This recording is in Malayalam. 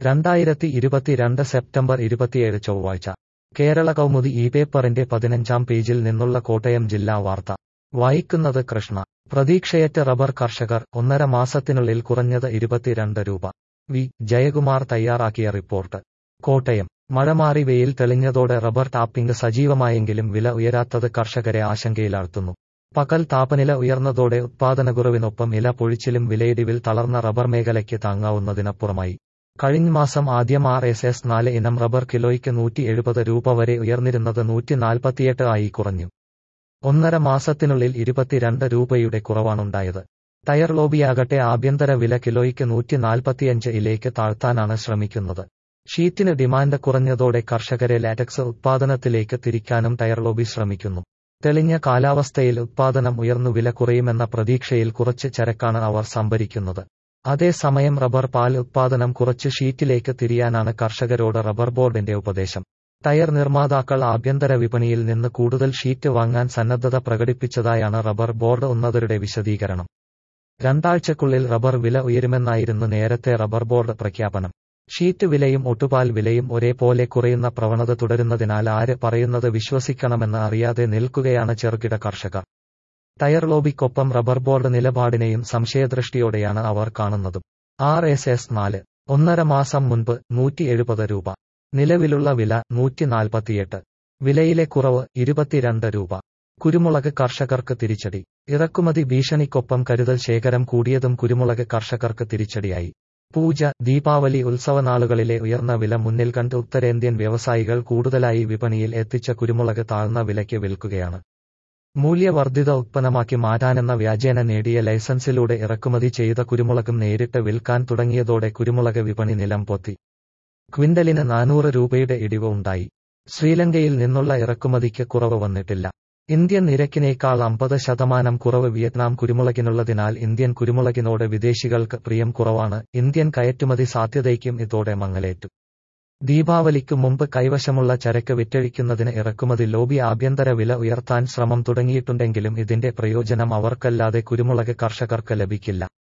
രണ്ടായിരത്തി ഇരുപത്തിരണ്ട് സെപ്റ്റംബർ ഇരുപത്തിയേഴ് ചൊവ്വാഴ്ച കേരള കൗമുദി ഈ പേപ്പറിന്റെ പതിനഞ്ചാം പേജിൽ നിന്നുള്ള കോട്ടയം ജില്ലാ വാർത്ത വായിക്കുന്നത് കൃഷ്ണ പ്രതീക്ഷയറ്റ റബ്ബർ കർഷകർ ഒന്നര മാസത്തിനുള്ളിൽ കുറഞ്ഞത് ഇരുപത്തിരണ്ട് രൂപ വി ജയകുമാർ തയ്യാറാക്കിയ റിപ്പോർട്ട് കോട്ടയം മഴ മാറി വെയിൽ തെളിഞ്ഞതോടെ റബ്ബർ ടാപ്പിംഗ് സജീവമായെങ്കിലും വില ഉയരാത്തത് കർഷകരെ ആശങ്കയിലാഴ്ത്തുന്നു പകൽ താപനില ഉയർന്നതോടെ ഉത്പാദനക്കുറവിനൊപ്പം ഇല പൊഴിച്ചിലും വിലയിടിവിൽ തളർന്ന റബ്ബർ മേഖലയ്ക്ക് താങ്ങാവുന്നതിനപ്പുറമായി കഴിഞ്ഞ മാസം ആദ്യം ആർ എസ് എസ് നാല് ഇനം റബ്ബർ കിലോയ്ക്ക് നൂറ്റി എഴുപത് രൂപ വരെ ഉയർന്നിരുന്നത് നൂറ്റി നാൽപ്പത്തിയെട്ട് ആയി കുറഞ്ഞു ഒന്നര മാസത്തിനുള്ളിൽ ഇരുപത്തിരണ്ട് രൂപയുടെ കുറവാണുണ്ടായത് ടയർ ലോബിയാകട്ടെ ആഭ്യന്തര വില കിലോയ്ക്ക് നൂറ്റി നാൽപ്പത്തിയഞ്ച് ഇലേക്ക് താഴ്ത്താനാണ് ശ്രമിക്കുന്നത് ഷീറ്റിന് ഡിമാൻഡ് കുറഞ്ഞതോടെ കർഷകരെ ലാറ്റക്സ് ഉത്പാദനത്തിലേക്ക് തിരിക്കാനും ടയർ ലോബി ശ്രമിക്കുന്നു തെളിഞ്ഞ കാലാവസ്ഥയിൽ ഉത്പാദനം ഉയർന്നു വില കുറയുമെന്ന പ്രതീക്ഷയിൽ കുറച്ച് ചരക്കാണ് അവർ സംഭരിക്കുന്നത് അതേസമയം റബ്ബർ പാൽ ഉത്പാദനം കുറച്ച് ഷീറ്റിലേക്ക് തിരിയാനാണ് കർഷകരോട് റബ്ബർ ബോർഡിന്റെ ഉപദേശം ടയർ നിർമ്മാതാക്കൾ ആഭ്യന്തര വിപണിയിൽ നിന്ന് കൂടുതൽ ഷീറ്റ് വാങ്ങാൻ സന്നദ്ധത പ്രകടിപ്പിച്ചതായാണ് റബ്ബർ ബോർഡ് ഉന്നതരുടെ വിശദീകരണം രണ്ടാഴ്ചക്കുള്ളിൽ റബ്ബർ വില ഉയരുമെന്നായിരുന്നു നേരത്തെ റബ്ബർ ബോർഡ് പ്രഖ്യാപനം ഷീറ്റ് വിലയും ഒട്ടുപാൽ വിലയും ഒരേപോലെ കുറയുന്ന പ്രവണത തുടരുന്നതിനാൽ ആര് പറയുന്നത് വിശ്വസിക്കണമെന്ന് അറിയാതെ നിൽക്കുകയാണ് ചെറുകിട കർഷകർ ടയർ ലോബിക്കൊപ്പം റബ്ബർ ബോർഡ് നിലപാടിനെയും സംശയദൃഷ്ടിയോടെയാണ് അവർ കാണുന്നതും ആർ എസ് എസ് നാല് ഒന്നര മാസം മുൻപ് നൂറ്റി എഴുപത് രൂപ നിലവിലുള്ള വില നൂറ്റി നാൽപ്പത്തിയെട്ട് വിലയിലെ കുറവ് ഇരുപത്തിരണ്ട് രൂപ കുരുമുളക് കർഷകർക്ക് തിരിച്ചടി ഇറക്കുമതി ഭീഷണിക്കൊപ്പം കരുതൽ ശേഖരം കൂടിയതും കുരുമുളക് കർഷകർക്ക് തിരിച്ചടിയായി പൂജ ദീപാവലി ഉത്സവനാളുകളിലെ ഉയർന്ന വില മുന്നിൽ കണ്ട് ഉത്തരേന്ത്യൻ വ്യവസായികൾ കൂടുതലായി വിപണിയിൽ എത്തിച്ച കുരുമുളക് താഴ്ന്ന വിലയ്ക്ക് വിൽക്കുകയാണ് മൂല്യവർദ്ധിത ഉത്പന്നമാക്കി മാറ്റാനെന്ന വ്യാജേന നേടിയ ലൈസൻസിലൂടെ ഇറക്കുമതി ചെയ്ത കുരുമുളകും നേരിട്ട് വിൽക്കാൻ തുടങ്ങിയതോടെ കുരുമുളക് വിപണി നിലം പൊത്തി ക്വിന്റലിന് നാനൂറ് രൂപയുടെ ഇടിവ് ഉണ്ടായി ശ്രീലങ്കയിൽ നിന്നുള്ള ഇറക്കുമതിക്ക് കുറവ് വന്നിട്ടില്ല ഇന്ത്യൻ നിരക്കിനേക്കാൾ അമ്പത് ശതമാനം കുറവ് വിയറ്റ്നാം കുരുമുളകിനുള്ളതിനാൽ ഇന്ത്യൻ കുരുമുളകിനോട് വിദേശികൾക്ക് പ്രിയം കുറവാണ് ഇന്ത്യൻ കയറ്റുമതി സാധ്യതയ്ക്കും ഇതോടെ മങ്ങലേറ്റു ദീപാവലിക്ക് മുമ്പ് കൈവശമുള്ള ചരക്ക് വിറ്റഴിക്കുന്നതിന് ഇറക്കുമതി ലോബി ആഭ്യന്തര വില ഉയർത്താൻ ശ്രമം തുടങ്ങിയിട്ടുണ്ടെങ്കിലും ഇതിന്റെ പ്രയോജനം അവർക്കല്ലാതെ കുരുമുളക് കർഷകർക്ക് ലഭിക്കില്ല